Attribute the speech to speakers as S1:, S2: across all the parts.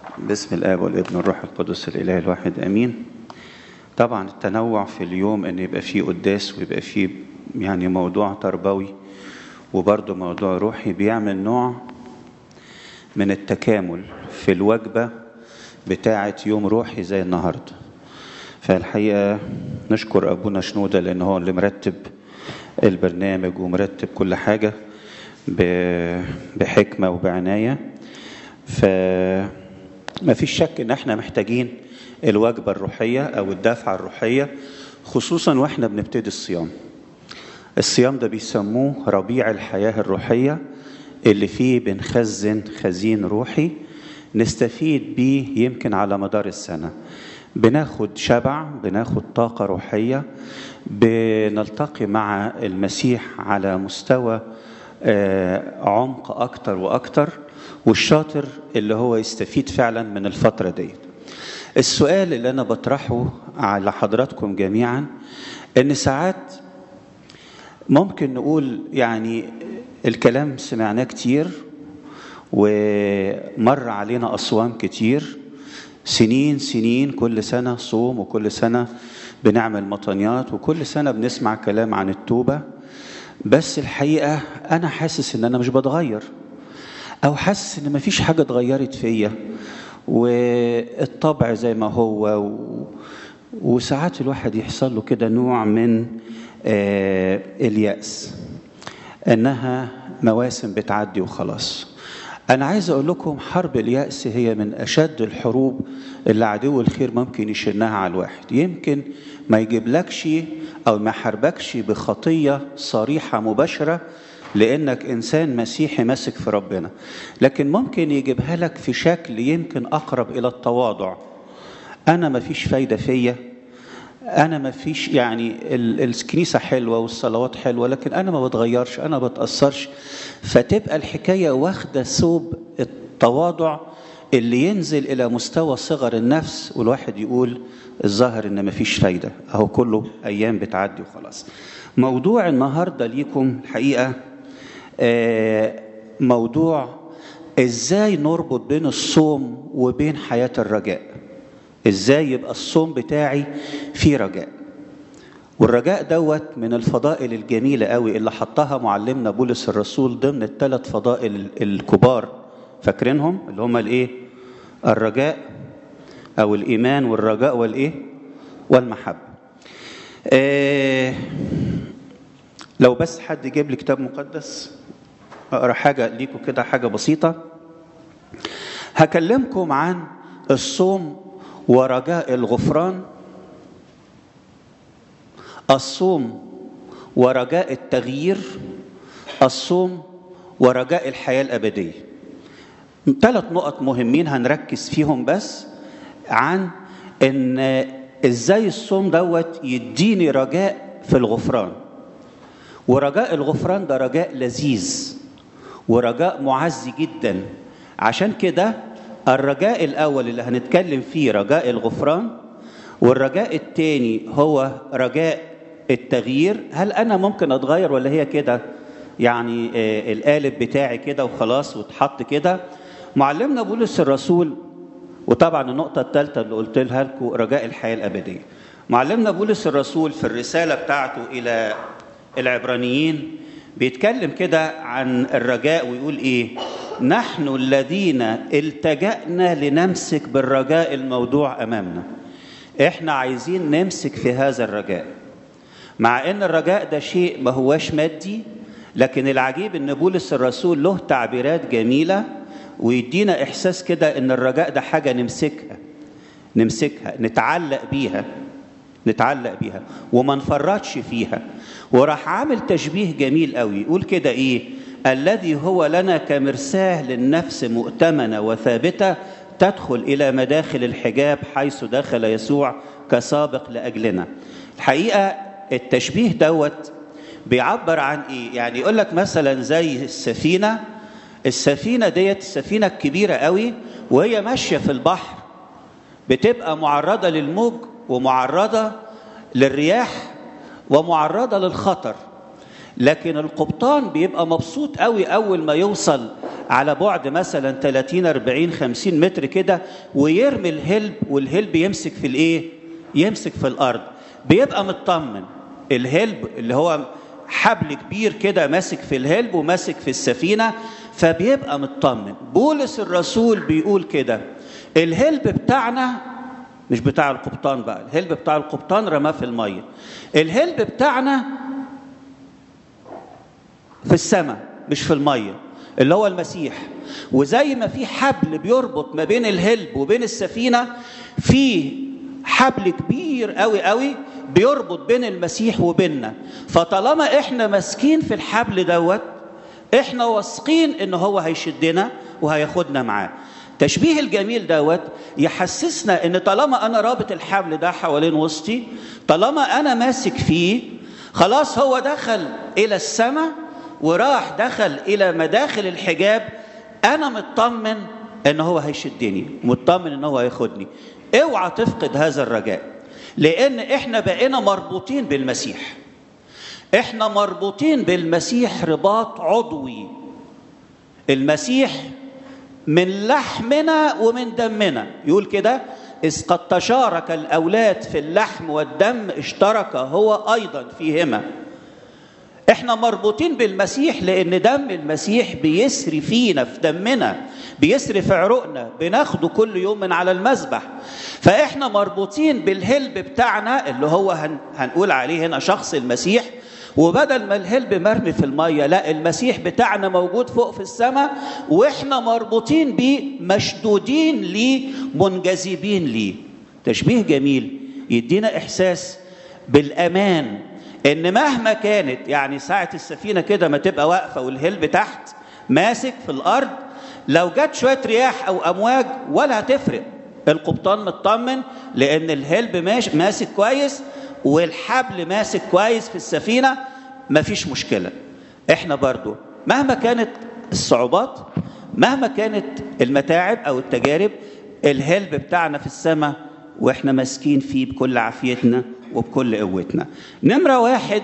S1: باسم الاب والابن والروح القدس الاله الواحد امين طبعا التنوع في اليوم ان يبقى فيه قداس ويبقى فيه يعني موضوع تربوي وبرضه موضوع روحي بيعمل نوع من التكامل في الوجبه بتاعه يوم روحي زي النهارده فالحقيقه نشكر ابونا شنوده لان هو اللي مرتب البرنامج ومرتب كل حاجه بحكمه وبعنايه فما فيش شك ان احنا محتاجين الوجبه الروحيه او الدفعه الروحيه خصوصا واحنا بنبتدي الصيام الصيام ده بيسموه ربيع الحياه الروحيه اللي فيه بنخزن خزين روحي نستفيد بيه يمكن على مدار السنه بناخد شبع بناخد طاقه روحيه بنلتقي مع المسيح على مستوى عمق اكتر واكتر والشاطر اللي هو يستفيد فعلا من الفتره ديت السؤال اللي انا بطرحه على حضراتكم جميعا ان ساعات ممكن نقول يعني الكلام سمعناه كتير ومر علينا اصوام كتير سنين سنين كل سنه صوم وكل سنه بنعمل مطنيات وكل سنه بنسمع كلام عن التوبه بس الحقيقه انا حاسس ان انا مش بتغير او حاسس ان مفيش حاجه اتغيرت فيا والطبع زي ما هو و... وساعات الواحد يحصل له كده نوع من آه اليأس انها مواسم بتعدي وخلاص انا عايز اقول لكم حرب اليأس هي من اشد الحروب اللي عدو الخير ممكن يشنها على الواحد يمكن ما يجيبلكش او ما يحاربكش بخطيه صريحه مباشره لانك انسان مسيحي ماسك في ربنا لكن ممكن يجيبها لك في شكل يمكن اقرب الى التواضع انا ما فيش فايده فيا انا ما فيش يعني الكنيسه حلوه والصلوات حلوه لكن انا ما بتغيرش انا ما بتاثرش فتبقى الحكايه واخده ثوب التواضع اللي ينزل الى مستوى صغر النفس والواحد يقول الظاهر ان ما فيش فايده اهو كله ايام بتعدي وخلاص موضوع النهارده ليكم الحقيقه موضوع ازاي نربط بين الصوم وبين حياه الرجاء ازاي يبقى الصوم بتاعي فيه رجاء والرجاء دوت من الفضائل الجميله قوي اللي حطها معلمنا بولس الرسول ضمن الثلاث فضائل الكبار فاكرينهم اللي هم الايه الرجاء او الايمان والرجاء والايه والمحبه آه لو بس حد يجيب لي كتاب مقدس اقرا حاجه ليكم كده حاجه بسيطه هكلمكم عن الصوم ورجاء الغفران الصوم ورجاء التغيير الصوم ورجاء الحياه الابديه ثلاث نقط مهمين هنركز فيهم بس عن ان ازاي الصوم دوت يديني رجاء في الغفران ورجاء الغفران ده رجاء لذيذ ورجاء معزي جدا عشان كده الرجاء الاول اللي هنتكلم فيه رجاء الغفران والرجاء الثاني هو رجاء التغيير هل انا ممكن اتغير ولا هي كده يعني آه القالب بتاعي كده وخلاص واتحط كده معلمنا بولس الرسول وطبعا النقطة الثالثة اللي قلت لها لكم رجاء الحياة الأبدية. معلمنا بولس الرسول في الرسالة بتاعته إلى العبرانيين بيتكلم كده عن الرجاء ويقول إيه؟ نحن الذين التجأنا لنمسك بالرجاء الموضوع أمامنا. إحنا عايزين نمسك في هذا الرجاء. مع إن الرجاء ده شيء ما هواش مادي لكن العجيب إن بولس الرسول له تعبيرات جميلة ويدينا احساس كده ان الرجاء ده حاجه نمسكها نمسكها نتعلق بيها نتعلق بيها وما نفرطش فيها وراح عامل تشبيه جميل قوي يقول كده ايه الذي هو لنا كمرساه للنفس مؤتمنه وثابته تدخل الى مداخل الحجاب حيث دخل يسوع كسابق لاجلنا الحقيقه التشبيه دوت بيعبر عن ايه يعني يقول لك مثلا زي السفينه السفينة ديت السفينة الكبيرة قوي وهي ماشية في البحر بتبقى معرضة للموج ومعرضة للرياح ومعرضة للخطر لكن القبطان بيبقى مبسوط قوي اول ما يوصل على بعد مثلا 30 40 50 متر كده ويرمي الهلب والهلب يمسك في الايه يمسك في الارض بيبقى مطمن الهلب اللي هو حبل كبير كده ماسك في الهلب وماسك في السفينه فبيبقى مطمن بولس الرسول بيقول كده الهلب بتاعنا مش بتاع القبطان بقى الهلب بتاع القبطان رماه في الميه الهلب بتاعنا في السماء مش في الميه اللي هو المسيح وزي ما في حبل بيربط ما بين الهلب وبين السفينه في حبل كبير قوي قوي بيربط بين المسيح وبيننا فطالما احنا ماسكين في الحبل دوت احنا واثقين ان هو هيشدنا وهياخدنا معاه تشبيه الجميل دوت يحسسنا ان طالما انا رابط الحبل ده حوالين وسطي طالما انا ماسك فيه خلاص هو دخل الى السماء وراح دخل الى مداخل الحجاب انا مطمن ان هو هيشدني مطمن ان هو هياخدني اوعى تفقد هذا الرجاء لان احنا بقينا مربوطين بالمسيح احنا مربوطين بالمسيح رباط عضوي المسيح من لحمنا ومن دمنا يقول كده إذ قد تشارك الأولاد في اللحم والدم اشترك هو أيضا فيهما احنا مربوطين بالمسيح لان دم المسيح بيسري فينا في دمنا بيسري في عروقنا بناخده كل يوم من على المذبح فاحنا مربوطين بالهلب بتاعنا اللي هو هن هنقول عليه هنا شخص المسيح وبدل ما الهلب مرمي في الميه لا المسيح بتاعنا موجود فوق في السماء واحنا مربوطين بيه مشدودين ليه منجذبين ليه تشبيه جميل يدينا احساس بالامان ان مهما كانت يعني ساعه السفينه كده ما تبقى واقفه والهلب تحت ماسك في الارض لو جت شويه رياح او امواج ولا هتفرق القبطان مطمن لان الهلب ماشي ماسك كويس والحبل ماسك كويس في السفينه مفيش مشكله احنا برضو مهما كانت الصعوبات مهما كانت المتاعب او التجارب الهلب بتاعنا في السماء واحنا ماسكين فيه بكل عافيتنا وبكل قوتنا نمرة واحد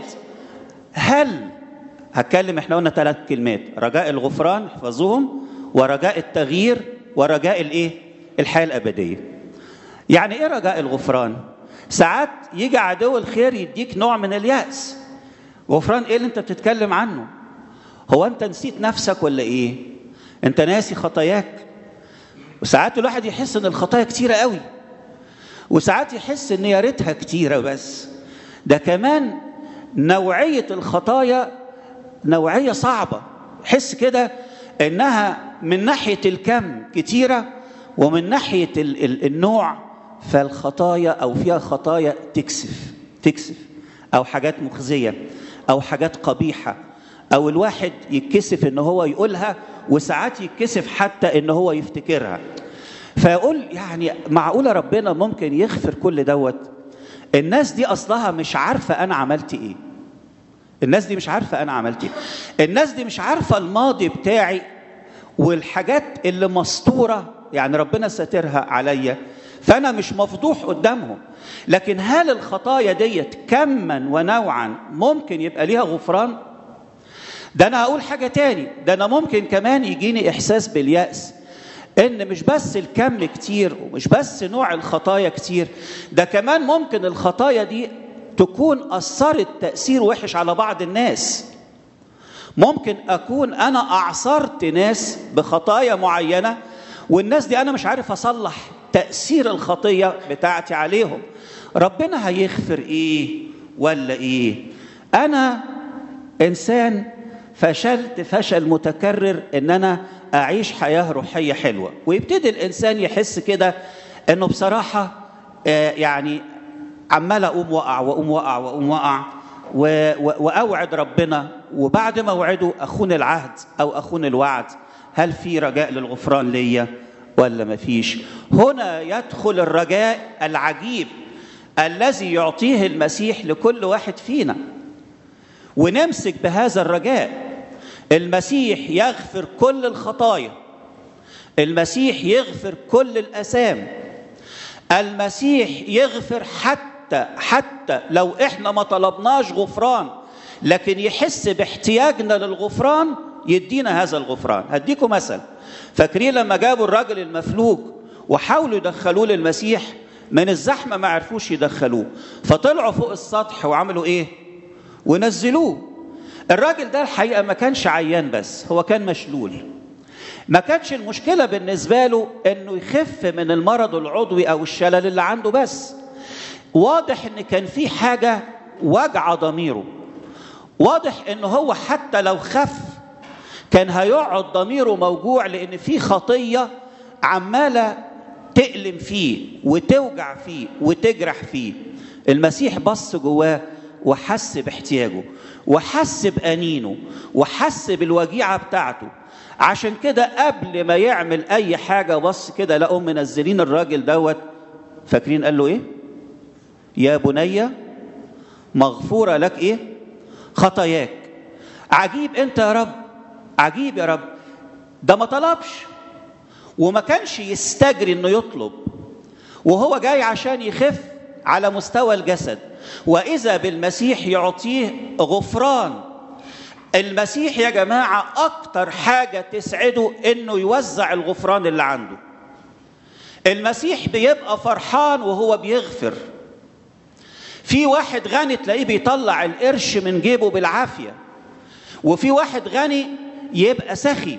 S1: هل هتكلم احنا قلنا ثلاث كلمات رجاء الغفران احفظوهم ورجاء التغيير ورجاء الايه الحياة الأبدية يعني ايه رجاء الغفران ساعات يجي عدو الخير يديك نوع من اليأس غفران ايه اللي انت بتتكلم عنه هو انت نسيت نفسك ولا ايه انت ناسي خطاياك وساعات الواحد يحس ان الخطايا كتيرة قوي وساعات يحس ان يا ريتها كتيره بس ده كمان نوعيه الخطايا نوعيه صعبه حس كده انها من ناحيه الكم كتيره ومن ناحيه ال ال النوع فالخطايا او فيها خطايا تكسف تكسف او حاجات مخزيه او حاجات قبيحه او الواحد يتكسف ان هو يقولها وساعات يتكسف حتى ان هو يفتكرها فيقول يعني معقوله ربنا ممكن يغفر كل دوت الناس دي اصلها مش عارفه انا عملت ايه الناس دي مش عارفه انا عملت ايه الناس دي مش عارفه الماضي بتاعي والحاجات اللي مستوره يعني ربنا ساترها عليا فانا مش مفضوح قدامهم لكن هل الخطايا ديت كما ونوعا ممكن يبقى ليها غفران ده انا هقول حاجه تاني ده انا ممكن كمان يجيني احساس بالياس ان مش بس الكم كتير ومش بس نوع الخطايا كتير ده كمان ممكن الخطايا دي تكون اثرت تاثير وحش على بعض الناس ممكن اكون انا اعصرت ناس بخطايا معينه والناس دي انا مش عارف اصلح تاثير الخطيه بتاعتي عليهم ربنا هيغفر ايه ولا ايه انا انسان فشلت فشل متكرر ان انا اعيش حياه روحيه حلوه ويبتدي الانسان يحس كده انه بصراحه آه يعني عمال اقوم وقع واقوم وقع واقوم وقع واوعد ربنا وبعد ما اوعده اخون العهد او اخون الوعد هل في رجاء للغفران ليا ولا ما فيش هنا يدخل الرجاء العجيب الذي يعطيه المسيح لكل واحد فينا ونمسك بهذا الرجاء المسيح يغفر كل الخطايا المسيح يغفر كل الأسام المسيح يغفر حتى حتى لو احنا ما طلبناش غفران لكن يحس باحتياجنا للغفران يدينا هذا الغفران هديكم مثل فاكرين لما جابوا الراجل المفلوج وحاولوا يدخلوه للمسيح من الزحمة ما عرفوش يدخلوه فطلعوا فوق السطح وعملوا ايه ونزلوه الراجل ده الحقيقة ما كانش عيان بس هو كان مشلول ما كانتش المشكلة بالنسبة له انه يخف من المرض العضوي او الشلل اللي عنده بس واضح ان كان في حاجة وجع ضميره واضح ان هو حتى لو خف كان هيقعد ضميره موجوع لان في خطية عمالة تألم فيه وتوجع فيه وتجرح فيه المسيح بص جواه وحس باحتياجه وحس بأنينه وحس بالوجيعة بتاعته عشان كده قبل ما يعمل أي حاجة بص كده لقوا منزلين الراجل دوت فاكرين قال له إيه؟ يا بني مغفورة لك إيه؟ خطاياك عجيب أنت يا رب عجيب يا رب ده ما طلبش وما كانش يستجري انه يطلب وهو جاي عشان يخف على مستوى الجسد واذا بالمسيح يعطيه غفران المسيح يا جماعه اكتر حاجه تسعده انه يوزع الغفران اللي عنده المسيح بيبقى فرحان وهو بيغفر في واحد غني تلاقيه بيطلع القرش من جيبه بالعافيه وفي واحد غني يبقى سخي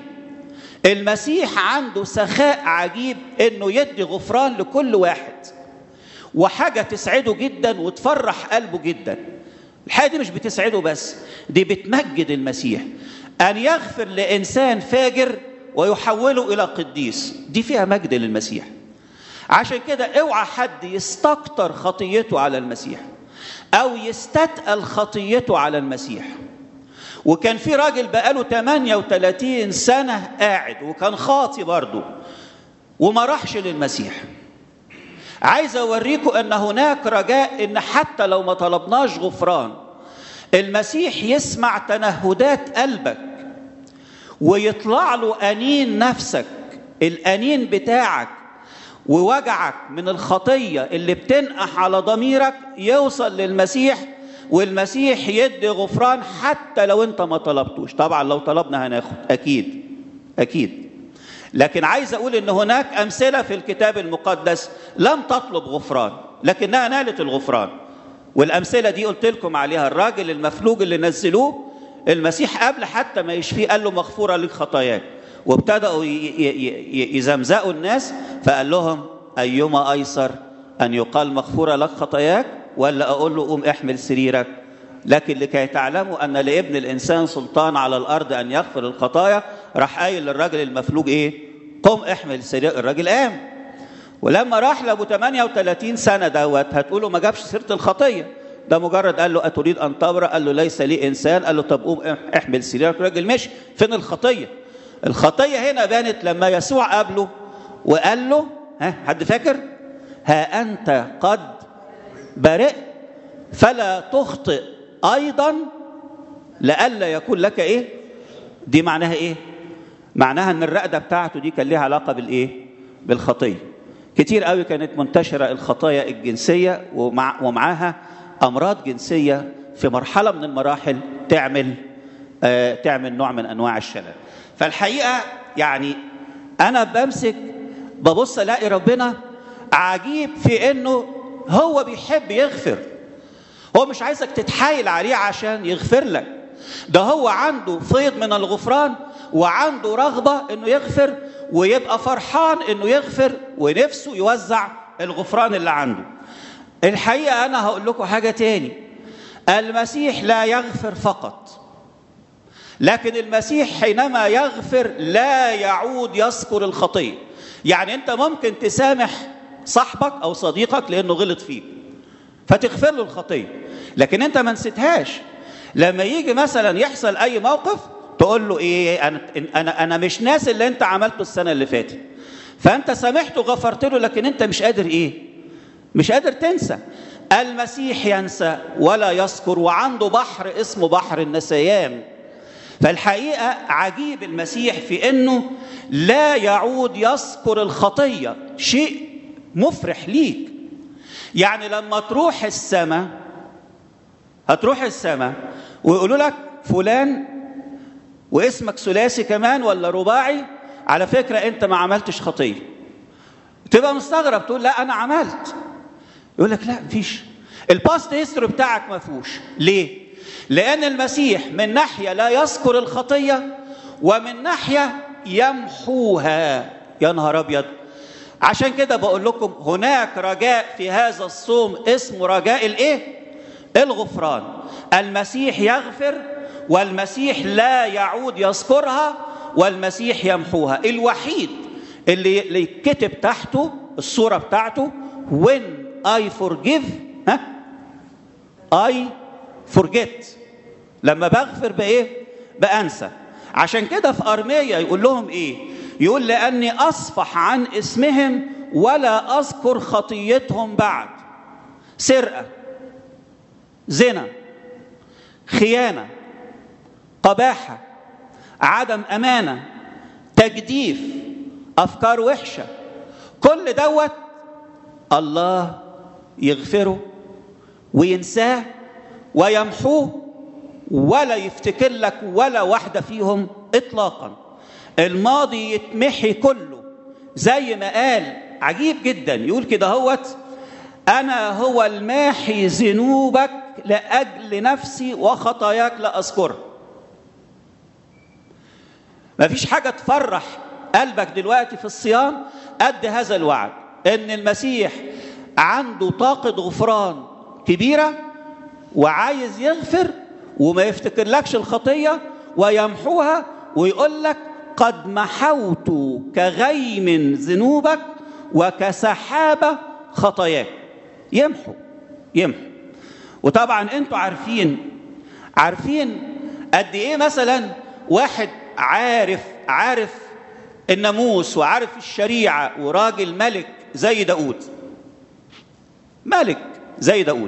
S1: المسيح عنده سخاء عجيب انه يدي غفران لكل واحد وحاجه تسعده جدا وتفرح قلبه جدا الحاجه دي مش بتسعده بس دي بتمجد المسيح ان يغفر لانسان فاجر ويحوله الى قديس دي فيها مجد للمسيح عشان كده اوعى حد يستكتر خطيته على المسيح او يستتقل خطيته على المسيح وكان في راجل بقاله 38 سنة قاعد وكان خاطي برضه وما راحش للمسيح عايز اوريكم ان هناك رجاء ان حتى لو ما طلبناش غفران المسيح يسمع تنهدات قلبك ويطلع له انين نفسك الانين بتاعك ووجعك من الخطيه اللي بتنقح على ضميرك يوصل للمسيح والمسيح يدي غفران حتى لو انت ما طلبتوش طبعا لو طلبنا هناخد اكيد اكيد لكن عايز اقول ان هناك امثله في الكتاب المقدس لم تطلب غفران لكنها نالت الغفران والامثله دي قلت لكم عليها الراجل المفلوج اللي نزلوه المسيح قبل حتى ما يشفيه قال له مغفوره لك خطاياك وابتدأوا يزمزقوا الناس فقال لهم أيما أيسر أن يقال مغفورة لك خطاياك ولا أقول له قوم احمل سريرك لكن لكي تعلموا أن لابن الإنسان سلطان على الأرض أن يغفر الخطايا راح قايل للراجل المفلوج إيه قم احمل سريرك الراجل قام ولما راح لأبو 38 سنة دوت هتقولوا ما جابش سيرة الخطية ده مجرد قال له أتريد أن تبرأ قال له ليس لي إنسان قال له طب قوم احمل سريرك الراجل مشي فين الخطية الخطية هنا بانت لما يسوع قابله وقال له ها حد فاكر ها أنت قد برئت فلا تخطئ أيضا لئلا يكون لك إيه دي معناها إيه معناها أن الرقدة بتاعته دي كان ليها علاقة بالإيه بالخطية كتير قوي كانت منتشرة الخطايا الجنسية ومع ومعاها أمراض جنسية في مرحلة من المراحل تعمل آه تعمل نوع من أنواع الشلل فالحقيقه يعني انا بمسك ببص الاقي ربنا عجيب في انه هو بيحب يغفر هو مش عايزك تتحايل عليه عشان يغفر لك ده هو عنده فيض من الغفران وعنده رغبه انه يغفر ويبقى فرحان انه يغفر ونفسه يوزع الغفران اللي عنده الحقيقه انا هقول لكم حاجه تاني المسيح لا يغفر فقط لكن المسيح حينما يغفر لا يعود يذكر الخطيه يعني انت ممكن تسامح صاحبك او صديقك لانه غلط فيك فتغفر له الخطيه لكن انت ما نسيتهاش لما يجي مثلا يحصل اي موقف تقول له ايه انا انا انا مش ناسي اللي انت عملته السنه اللي فاتت فانت سامحته وغفرت له لكن انت مش قادر ايه مش قادر تنسى المسيح ينسى ولا يذكر وعنده بحر اسمه بحر النسيان فالحقيقه عجيب المسيح في انه لا يعود يذكر الخطيه شيء مفرح ليك يعني لما تروح السماء هتروح السماء ويقولوا لك فلان واسمك ثلاثي كمان ولا رباعي على فكره انت ما عملتش خطيه تبقى مستغرب تقول لا انا عملت يقول لك لا مفيش الباست هيستوري بتاعك ما فيهوش ليه لان المسيح من ناحيه لا يذكر الخطيه ومن ناحيه يمحوها يا نهار ابيض عشان كده بقول لكم هناك رجاء في هذا الصوم اسمه رجاء الايه الغفران المسيح يغفر والمسيح لا يعود يذكرها والمسيح يمحوها الوحيد اللي اللي كتب تحته الصوره بتاعته when I forgive ها I forget لما بغفر بايه بانسى عشان كده في ارميا يقول لهم ايه يقول لاني اصفح عن اسمهم ولا اذكر خطيتهم بعد سرقه زنا خيانه قباحه عدم امانه تجديف افكار وحشه كل دوت الله يغفره وينساه ويمحوه ولا يفتكر لك ولا واحده فيهم اطلاقا الماضي يتمحي كله زي ما قال عجيب جدا يقول كده هوت انا هو الماحي ذنوبك لاجل نفسي وخطاياك لا اذكرها مفيش حاجه تفرح قلبك دلوقتي في الصيام قد هذا الوعد ان المسيح عنده طاقه غفران كبيره وعايز يغفر وما يفتكرلكش الخطيه ويمحوها ويقول لك قد محوت كغيم ذنوبك وكسحابه خطاياك يمحو يمحو وطبعا انتوا عارفين عارفين قد ايه مثلا واحد عارف عارف الناموس وعارف الشريعه وراجل ملك زي داود ملك زي داود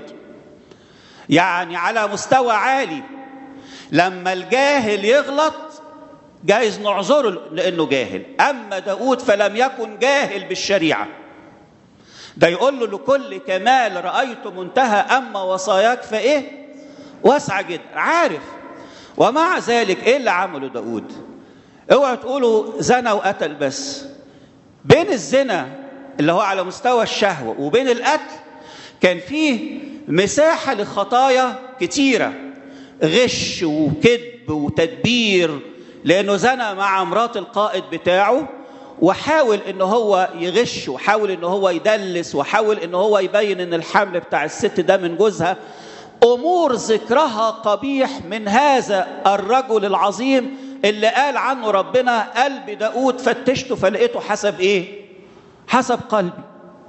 S1: يعني على مستوى عالي لما الجاهل يغلط جايز نعذره لانه جاهل اما داود فلم يكن جاهل بالشريعه ده يقول له لكل كمال رايت منتهى اما وصاياك فايه واسعه جدا عارف ومع ذلك ايه اللي عمله داود اوعوا تقولوا زنى وقتل بس بين الزنا اللي هو على مستوى الشهوه وبين القتل كان فيه مساحه لخطايا كتيره غش وكذب وتدبير لانه زنى مع مرات القائد بتاعه وحاول ان هو يغش وحاول ان هو يدلس وحاول ان هو يبين ان الحمل بتاع الست ده من جوزها امور ذكرها قبيح من هذا الرجل العظيم اللي قال عنه ربنا قلب داود فتشته فلقيته حسب ايه حسب قلبي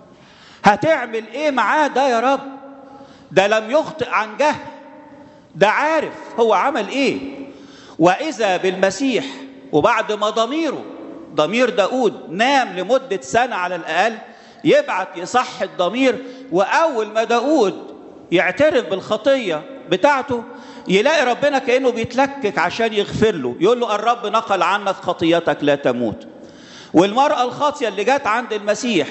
S1: هتعمل ايه معاه ده يا رب ده لم يخطئ عن جهل ده عارف هو عمل ايه واذا بالمسيح وبعد ما ضميره ضمير داود نام لمدة سنة على الأقل يبعت يصح الضمير وأول ما داود يعترف بالخطية بتاعته يلاقي ربنا كأنه بيتلكك عشان يغفر له يقول له الرب نقل عنك خطيتك لا تموت والمرأة الخاطية اللي جت عند المسيح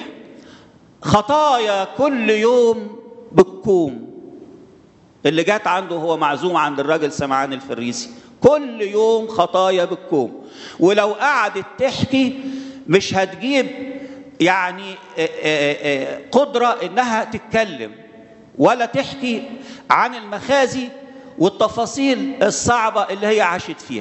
S1: خطايا كل يوم بالكوم اللي جت عنده هو معزوم عند الراجل سمعان الفريسي كل يوم خطايا بالكوم ولو قعدت تحكي مش هتجيب يعني قدرة انها تتكلم ولا تحكي عن المخازي والتفاصيل الصعبة اللي هي عاشت فيها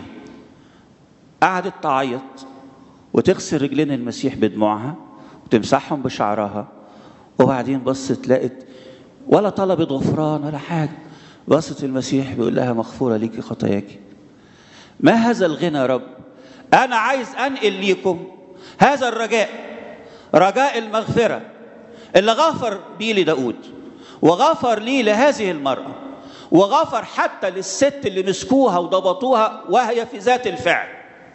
S1: قعدت تعيط وتغسل رجلين المسيح بدموعها وتمسحهم بشعرها وبعدين بصت لقت ولا طلبت غفران ولا حاجة بصت المسيح بيقول لها مغفورة ليكي خطاياكي ما هذا الغنى يا رب أنا عايز أنقل ليكم هذا الرجاء رجاء المغفرة اللي غفر بيه لداود وغفر لي لهذه المرأة وغفر حتى للست اللي مسكوها وضبطوها وهي في ذات الفعل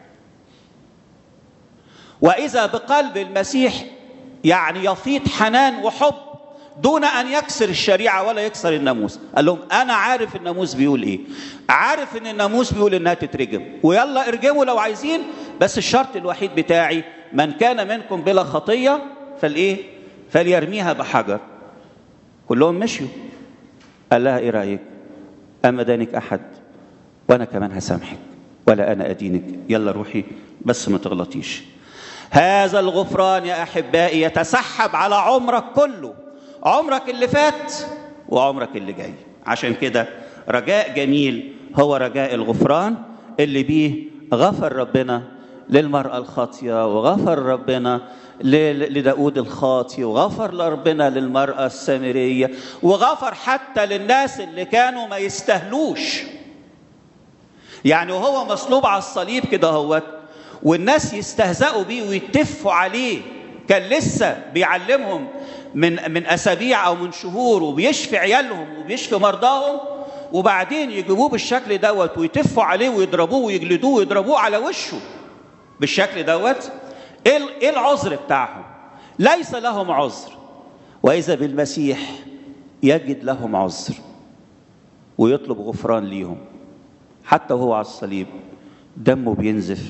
S1: وإذا بقلب المسيح يعني يفيض حنان وحب دون ان يكسر الشريعه ولا يكسر الناموس قال لهم انا عارف الناموس بيقول ايه عارف ان الناموس بيقول انها تترجم ويلا ارجموا لو عايزين بس الشرط الوحيد بتاعي من كان منكم بلا خطيه فالايه فليرميها بحجر كلهم مشيوا قال لها ايه رايك اما دانك احد وانا كمان هسامحك ولا انا ادينك يلا روحي بس ما تغلطيش هذا الغفران يا احبائي يتسحب على عمرك كله عمرك اللي فات وعمرك اللي جاي عشان كده رجاء جميل هو رجاء الغفران اللي بيه غفر ربنا للمرأة الخاطية وغفر ربنا لداود الخاطي وغفر ربنا للمرأة السامرية وغفر حتى للناس اللي كانوا ما يستهلوش يعني وهو مصلوب على الصليب كده هوت والناس يستهزئوا بيه ويتفوا عليه كان لسه بيعلمهم من من اسابيع او من شهور وبيشفي عيالهم وبيشفي مرضاهم وبعدين يجيبوه بالشكل دوت ويتفوا عليه ويضربوه ويجلدوه ويضربوه على وشه بالشكل دوت ايه العذر بتاعهم ليس لهم عذر واذا بالمسيح يجد لهم عذر ويطلب غفران ليهم حتى وهو على الصليب دمه بينزف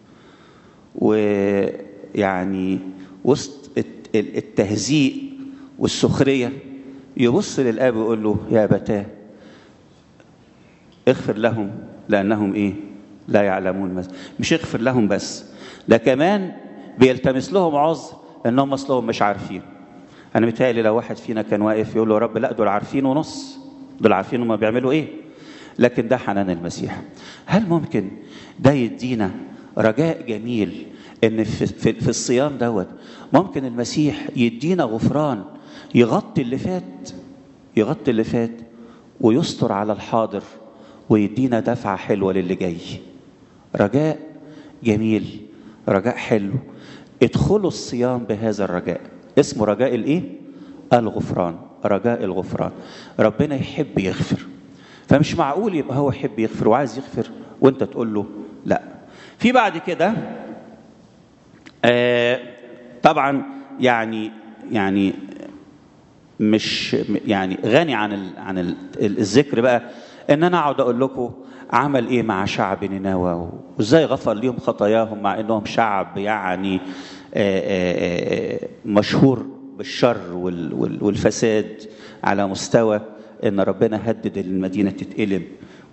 S1: ويعني وسط التهزيء والسخريه يبص للاب ويقول له يا ابتاه اغفر لهم لانهم ايه لا يعلمون مش اغفر لهم بس ده كمان بيلتمس لهم عذر انهم اصلهم مش عارفين انا متهيألي لو واحد فينا كان واقف يقول له يا رب لا دول عارفين ونص دول عارفين هما بيعملوا ايه لكن ده حنان المسيح هل ممكن ده يدينا رجاء جميل ان في, في, في الصيام دوت ممكن المسيح يدينا غفران يغطي اللي فات يغطي اللي فات ويستر على الحاضر ويدينا دفعة حلوة للي جاي رجاء جميل رجاء حلو ادخلوا الصيام بهذا الرجاء اسمه رجاء الايه الغفران رجاء الغفران ربنا يحب يغفر فمش معقول يبقى هو يحب يغفر وعايز يغفر وانت تقول له لا في بعد كده آه طبعا يعني يعني مش يعني غني عن ال عن ال الذكر بقى ان انا اقعد اقول لكم عمل ايه مع شعب نينوى وازاي غفر ليهم خطاياهم مع انهم شعب يعني آآ آآ مشهور بالشر والفساد على مستوى ان ربنا هدد المدينه تتقلب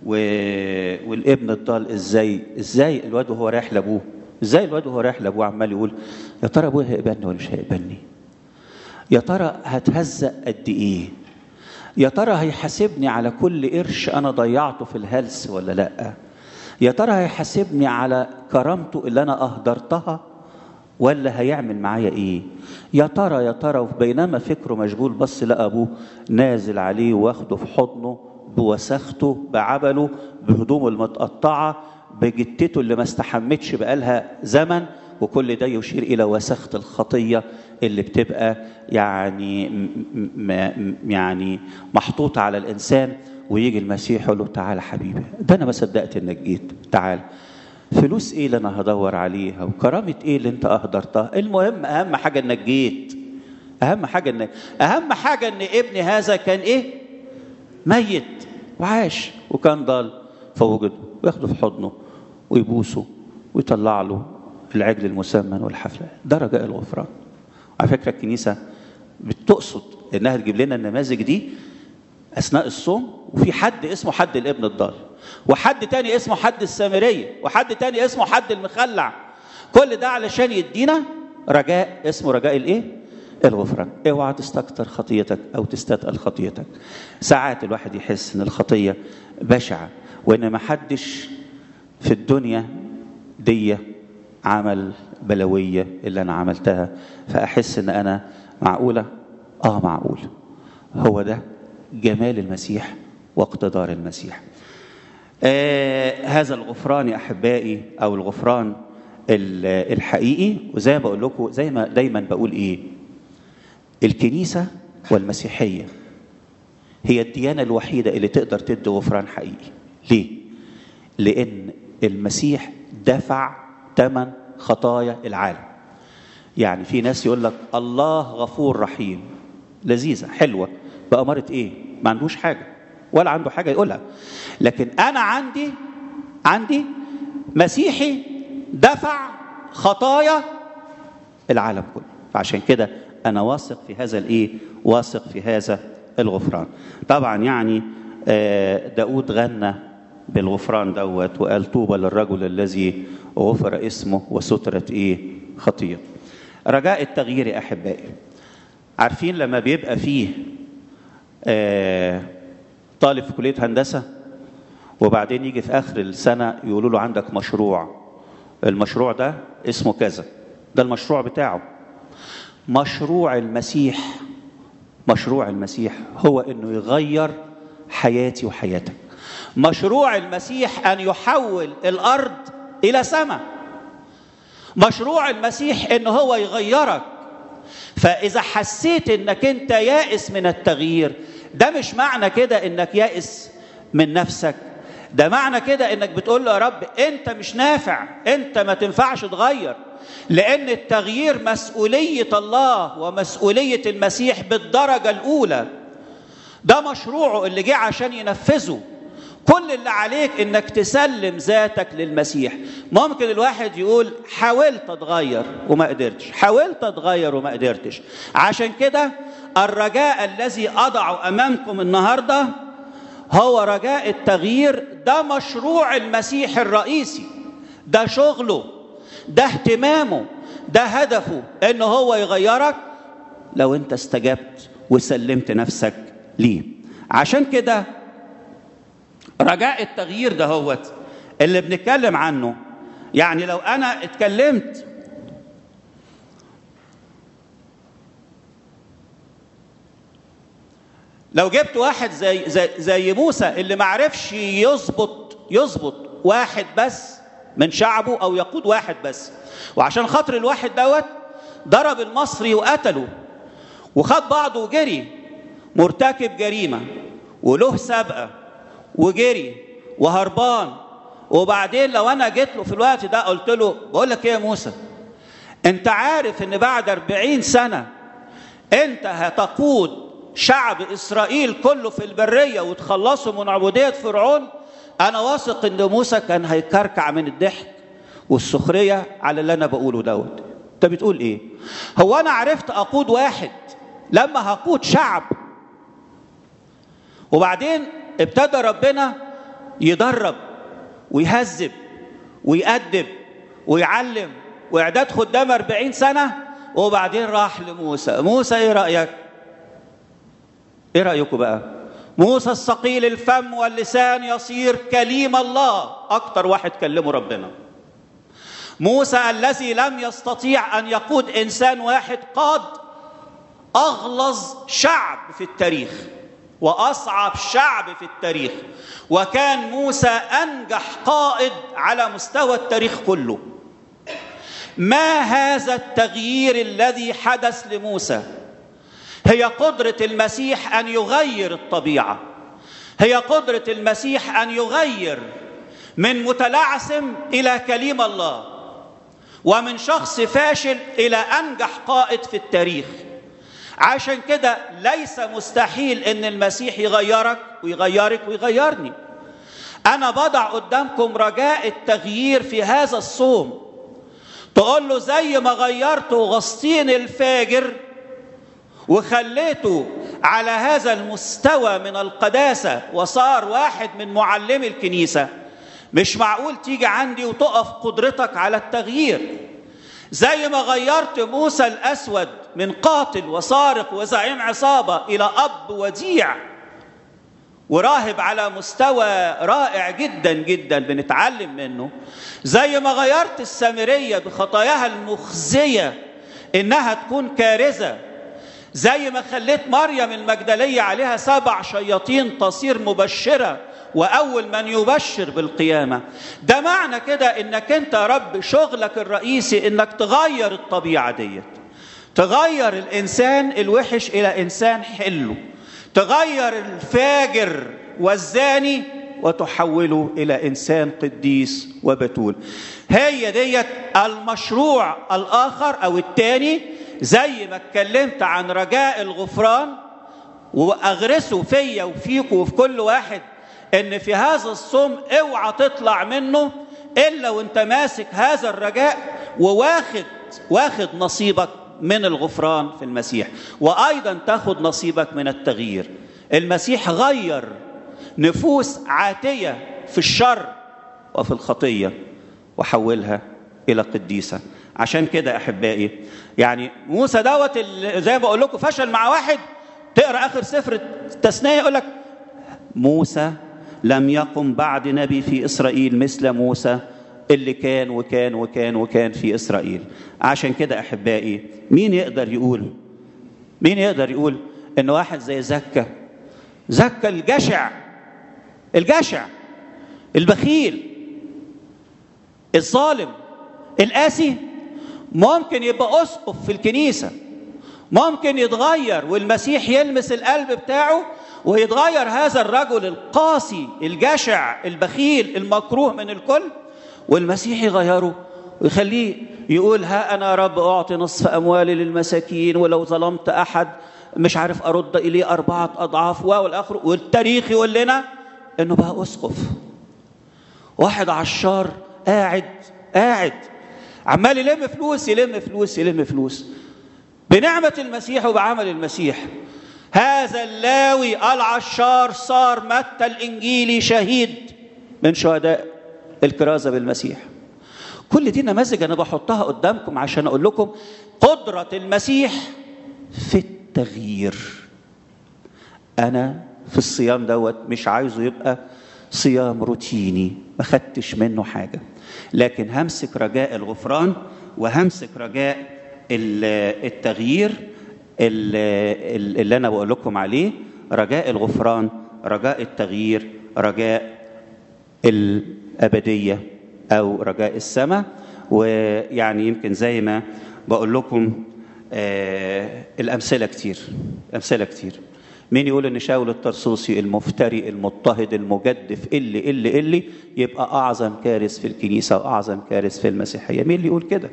S1: والابن الضال ازاي ازاي الواد وهو رايح لابوه ازاي الواد وهو رايح لابوه عمال يقول يا ترى ابويا هيقبلني ولا مش هيقبلني يا ترى هتهزق قد ايه يا ترى هيحاسبني على كل قرش انا ضيعته في الهلس ولا لا يا ترى هيحاسبني على كرامته اللي انا اهدرتها ولا هيعمل معايا ايه يا ترى يا ترى بينما فكره مشغول بص لقى ابوه نازل عليه واخده في حضنه بوساخته بعبله بهدومه المتقطعه بجتته اللي ما استحمتش بقالها زمن وكل ده يشير الى وساخه الخطيه اللي بتبقى يعني م يعني محطوطه على الانسان ويجي المسيح يقول له تعالى حبيبي ده انا ما صدقت انك جيت تعال فلوس ايه اللي انا هدور عليها وكرامه ايه اللي انت اهدرتها المهم اهم حاجه انك جيت اهم حاجه انك اهم حاجه ان ابني هذا كان ايه ميت وعاش وكان ضال فوجده وياخده في حضنه ويبوسه ويطلع له العجل المسمن والحفله ده رجاء الغفران على فكره الكنيسه بتقصد انها تجيب لنا النماذج دي اثناء الصوم وفي حد اسمه حد الابن الضال وحد تاني اسمه حد السامريه وحد تاني اسمه حد المخلع كل ده علشان يدينا رجاء اسمه رجاء الايه الغفران اوعى تستكتر خطيتك او تستثقل خطيتك ساعات الواحد يحس ان الخطيه بشعه وان ما حدش في الدنيا دي عمل بلويه اللي انا عملتها فاحس ان انا معقوله اه معقول هو ده جمال المسيح واقتدار المسيح آه هذا الغفران يا احبائي او الغفران الحقيقي وزي ما بقول لكم زي ما دايما بقول ايه الكنيسه والمسيحيه هي الديانه الوحيده اللي تقدر تدي غفران حقيقي ليه لان المسيح دفع ثمن خطايا العالم يعني في ناس يقول لك الله غفور رحيم لذيذه حلوه بأمارة ايه ما عندوش حاجه ولا عنده حاجه يقولها لكن انا عندي عندي مسيحي دفع خطايا العالم كله فعشان كده انا واثق في هذا الايه واثق في هذا الغفران طبعا يعني داود غنى بالغفران دوت وقال طوبى للرجل الذي غفر اسمه وسترت ايه خطيه رجاء التغيير يا احبائي عارفين لما بيبقى فيه آه طالب في كليه هندسه وبعدين يجي في اخر السنه يقولوا له عندك مشروع المشروع ده اسمه كذا ده المشروع بتاعه مشروع المسيح مشروع المسيح هو انه يغير حياتي وحياتك مشروع المسيح ان يحول الارض الى سماء مشروع المسيح ان هو يغيرك فاذا حسيت انك انت يائس من التغيير ده مش معنى كده انك يائس من نفسك ده معنى كده انك بتقول له يا رب انت مش نافع انت ما تنفعش تغير لان التغيير مسؤوليه الله ومسؤوليه المسيح بالدرجه الاولى ده مشروعه اللي جه عشان ينفذه كل اللي عليك انك تسلم ذاتك للمسيح ممكن الواحد يقول حاولت اتغير وما قدرتش حاولت اتغير وما قدرتش عشان كده الرجاء الذي اضعه امامكم النهارده هو رجاء التغيير ده مشروع المسيح الرئيسي ده شغله ده اهتمامه ده هدفه انه هو يغيرك لو انت استجبت وسلمت نفسك ليه عشان كده رجاء التغيير ده هوت اللي بنتكلم عنه يعني لو انا اتكلمت لو جبت واحد زي زي, زي موسى اللي ما عرفش يظبط يظبط واحد بس من شعبه او يقود واحد بس وعشان خاطر الواحد دوت ضرب المصري وقتله وخد بعضه وجري مرتكب جريمه وله سابقه وجري وهربان وبعدين لو انا جيت له في الوقت ده قلت له بقول لك ايه يا موسى انت عارف ان بعد أربعين سنه انت هتقود شعب اسرائيل كله في البريه وتخلصوا من عبوديه فرعون انا واثق ان موسى كان هيكركع من الضحك والسخريه على اللي انا بقوله دوت انت بتقول ايه هو انا عرفت اقود واحد لما هقود شعب وبعدين ابتدى ربنا يدرب ويهذب ويأدب ويعلم وإعداد خدام أربعين سنة وبعدين راح لموسى موسى إيه رأيك؟ إيه رأيكم بقى؟ موسى الثقيل الفم واللسان يصير كليم الله أكتر واحد كلمه ربنا موسى الذي لم يستطيع أن يقود إنسان واحد قاد أغلظ شعب في التاريخ واصعب شعب في التاريخ وكان موسى انجح قائد على مستوى التاريخ كله ما هذا التغيير الذي حدث لموسى هي قدره المسيح ان يغير الطبيعه هي قدره المسيح ان يغير من متلعثم الى كليم الله ومن شخص فاشل الى انجح قائد في التاريخ عشان كده ليس مستحيل ان المسيح يغيرك ويغيرك ويغيرني انا بضع قدامكم رجاء التغيير في هذا الصوم تقول له زي ما غيرت غسطين الفاجر وخليته على هذا المستوى من القداسة وصار واحد من معلمي الكنيسة مش معقول تيجي عندي وتقف قدرتك على التغيير زي ما غيرت موسى الأسود من قاتل وسارق وزعيم عصابة إلى أب وديع وراهب على مستوى رائع جدا جدا بنتعلم منه زي ما غيرت السامرية بخطاياها المخزية إنها تكون كارثة زي ما خليت مريم المجدلية عليها سبع شياطين تصير مبشرة وأول من يبشر بالقيامة ده معنى كده إنك أنت يا رب شغلك الرئيسي إنك تغير الطبيعة ديت تغير الإنسان الوحش إلى إنسان حلو تغير الفاجر والزاني وتحوله إلى إنسان قديس وبتول هي ديت المشروع الآخر أو الثاني زي ما اتكلمت عن رجاء الغفران واغرسه فيا وفيكم وفي كل واحد ان في هذا الصوم اوعى تطلع منه الا وانت ماسك هذا الرجاء وواخد واخد نصيبك من الغفران في المسيح وايضا تاخد نصيبك من التغيير المسيح غير نفوس عاتيه في الشر وفي الخطيه وحولها الى قديسه عشان كده احبائي يعني موسى دوت ال- زي ما بقول لكم فشل مع واحد تقرا اخر سفر التثنيه يقول لك موسى لم يقم بعد نبي في اسرائيل مثل موسى اللي كان وكان وكان وكان في اسرائيل عشان كده احبائي مين يقدر يقول مين يقدر يقول ان واحد زي زكا زكا الجشع الجشع البخيل الظالم القاسي ممكن يبقى اسقف في الكنيسه ممكن يتغير والمسيح يلمس القلب بتاعه ويتغير هذا الرجل القاسي الجشع البخيل المكروه من الكل والمسيح يغيره ويخليه يقول ها انا يا رب اعطي نصف اموالي للمساكين ولو ظلمت احد مش عارف ارد اليه اربعه اضعاف والاخر والتاريخ يقول لنا انه بقى اسقف واحد عشار قاعد قاعد عمال يلم فلوس يلم فلوس يلم فلوس بنعمة المسيح وبعمل المسيح هذا اللاوي العشار صار متى الإنجيلي شهيد من شهداء الكرازة بالمسيح كل دي نماذج أنا بحطها قدامكم عشان أقول لكم قدرة المسيح في التغيير أنا في الصيام دوت مش عايزه يبقى صيام روتيني ما خدتش منه حاجة لكن همسك رجاء الغفران وهمسك رجاء ال- التغيير ال- اللي أنا بقول لكم عليه رجاء الغفران رجاء التغيير رجاء الأبدية أو رجاء السماء ويعني يمكن زي ما بقول لكم آه الأمثلة كتير أمثلة كتير مين يقول ان شاول الطرسوسي المفتري المضطهد المجدف اللي اللي اللي يبقى اعظم كارث في الكنيسه واعظم كارث في المسيحيه مين اللي يقول كده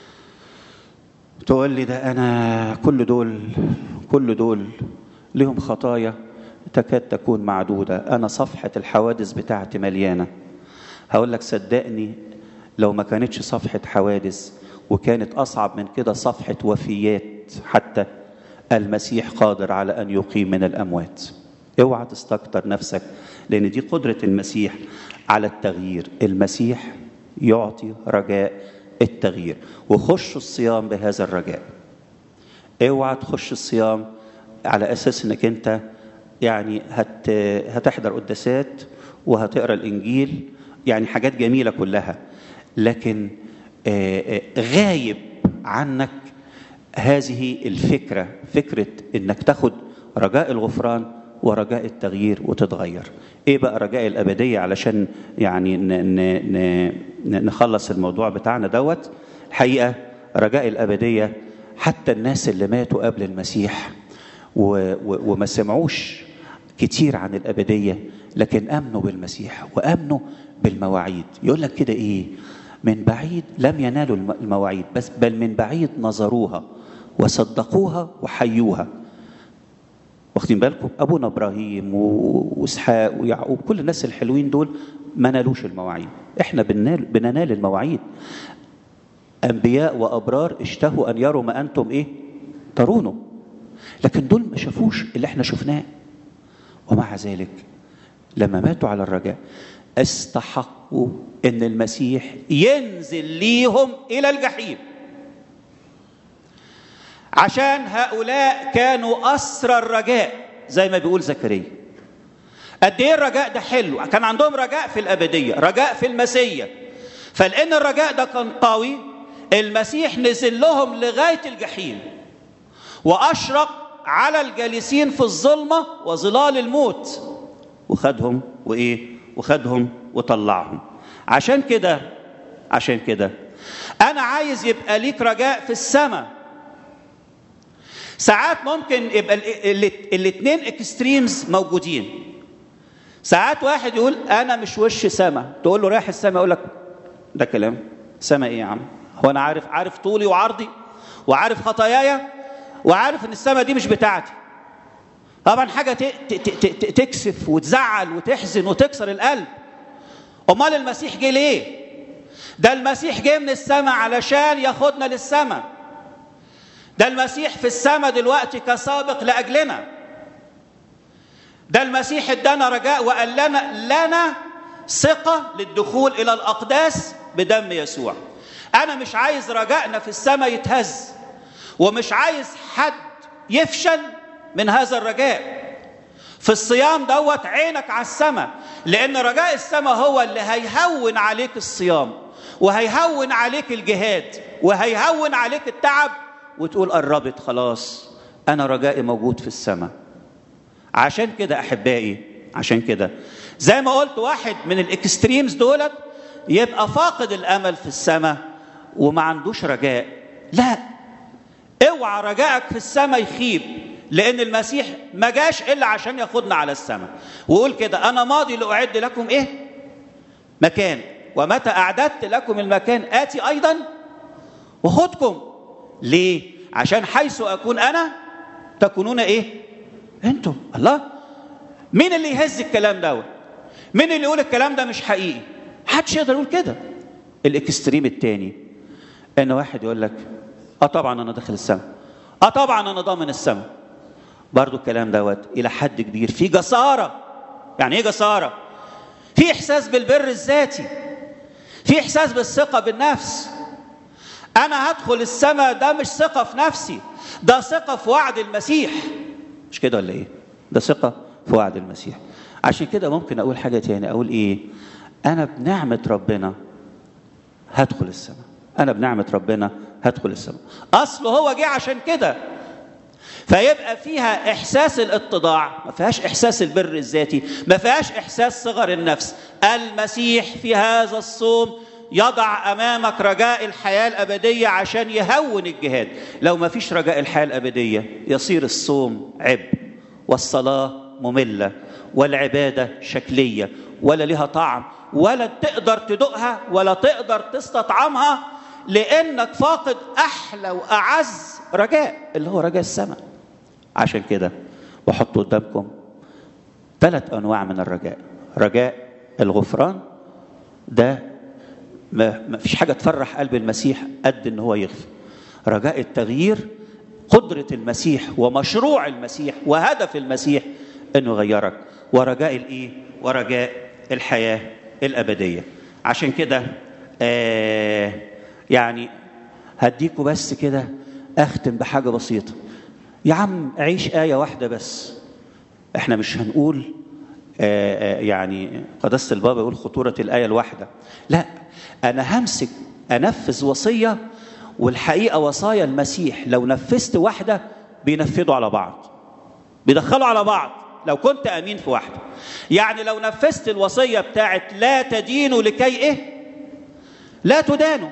S1: تقول لي ده انا كل دول كل دول لهم خطايا تكاد تكون معدوده انا صفحه الحوادث بتاعتي مليانه هقول لك صدقني لو ما كانتش صفحه حوادث وكانت اصعب من كده صفحه وفيات حتى المسيح قادر على ان يقيم من الاموات اوعى تستكتر نفسك لان دي قدره المسيح على التغيير المسيح يعطي رجاء التغيير وخش الصيام بهذا الرجاء اوعى تخش الصيام على اساس انك انت يعني هت هتحضر قداسات وهتقرا الانجيل يعني حاجات جميله كلها لكن غايب عنك هذه الفكره فكره انك تاخد رجاء الغفران ورجاء التغيير وتتغير ايه بقى رجاء الابديه علشان يعني ن ن ن نخلص الموضوع بتاعنا دوت الحقيقه رجاء الابديه حتى الناس اللي ماتوا قبل المسيح و و وما سمعوش كتير عن الابديه لكن امنوا بالمسيح وامنوا بالمواعيد يقول لك كده ايه من بعيد لم ينالوا المواعيد بس بل من بعيد نظروها وصدقوها وحيوها واخدين بالكم ابونا ابراهيم واسحاق ويعقوب كل الناس الحلوين دول ما نالوش المواعيد احنا بننال بننال المواعيد انبياء وابرار اشتهوا ان يروا ما انتم ايه ترونه لكن دول ما شافوش اللي احنا شفناه ومع ذلك لما ماتوا على الرجاء استحقوا ان المسيح ينزل ليهم الى الجحيم عشان هؤلاء كانوا اسرى الرجاء زي ما بيقول زكريا قد ايه الرجاء ده حلو كان عندهم رجاء في الابديه رجاء في المسيا فلان الرجاء ده كان قوي المسيح نزل لهم لغايه الجحيم واشرق على الجالسين في الظلمه وظلال الموت وخدهم وايه وخدهم وطلعهم عشان كده عشان كده انا عايز يبقى ليك رجاء في السماء ساعات ممكن يبقى الاثنين اكستريمز موجودين ساعات واحد يقول انا مش وش سما تقول له رايح السما يقول لك ده كلام سما ايه يا عم هو انا عارف عارف طولي وعرضي وعارف خطاياي وعارف ان السما دي مش بتاعتي طبعا حاجه تكسف وتزعل وتحزن وتكسر القلب امال المسيح جه ليه ده المسيح جه من السماء علشان ياخدنا للسماء ده المسيح في السماء دلوقتي كسابق لاجلنا ده المسيح ادانا رجاء وقال لنا لنا ثقة للدخول إلى الأقداس بدم يسوع أنا مش عايز رجائنا في السماء يتهز ومش عايز حد يفشل من هذا الرجاء في الصيام دوت عينك على السماء لأن رجاء السماء هو اللي هيهون عليك الصيام وهيهون عليك الجهاد وهيهون عليك التعب وتقول قربت خلاص أنا رجائي موجود في السماء عشان كده أحبائي عشان كده زي ما قلت واحد من الاكستريمز دولت يبقى فاقد الامل في السماء وما عندوش رجاء لا اوعى رجائك في السماء يخيب لان المسيح ما جاش الا عشان ياخدنا على السماء وقول كده انا ماضي لاعد لكم ايه مكان ومتى اعددت لكم المكان اتي ايضا وخدكم ليه عشان حيث اكون انا تكونون ايه انتم الله مين اللي يهز الكلام دوت مين اللي يقول الكلام ده مش حقيقي محدش يقدر يقول كده الاكستريم التاني ان واحد يقول لك اه طبعا انا داخل السماء اه طبعا انا ضامن السماء برضو الكلام دوت الى حد كبير في جساره يعني ايه جساره في احساس بالبر الذاتي في احساس بالثقه بالنفس انا هدخل السماء ده مش ثقه في نفسي ده ثقه في وعد المسيح مش كده ولا ايه ده ثقه في وعد المسيح عشان كده ممكن اقول حاجه تاني اقول ايه انا بنعمه ربنا هدخل السماء انا بنعمه ربنا هدخل السماء اصل هو جه عشان كده فيبقى فيها احساس الاتضاع ما فيهاش احساس البر الذاتي ما فيهاش احساس صغر النفس المسيح في هذا الصوم يضع امامك رجاء الحياه الابديه عشان يهون الجهاد لو ما فيش رجاء الحياه الابديه يصير الصوم عبء والصلاه ممله والعباده شكليه ولا لها طعم ولا تقدر تدوقها ولا تقدر تستطعمها لانك فاقد احلى واعز رجاء اللي هو رجاء السماء عشان كده بحط قدامكم ثلاث انواع من الرجاء رجاء الغفران ده ما, ما فيش حاجه تفرح قلب المسيح قد ان هو يغفر رجاء التغيير قدره المسيح ومشروع المسيح وهدف المسيح انه يغيرك ورجاء الايه ورجاء الحياه الابديه عشان كده آه يعني هديكوا بس كده اختم بحاجه بسيطه يا عم عيش ايه واحده بس احنا مش هنقول آه آه يعني قداسه البابا يقول خطوره الايه الواحده لا انا همسك انفذ وصيه والحقيقه وصايا المسيح لو نفذت واحده بينفذوا على بعض بيدخلوا على بعض لو كنت امين في واحده يعني لو نفذت الوصيه بتاعت لا تدينوا لكي ايه لا تدانوا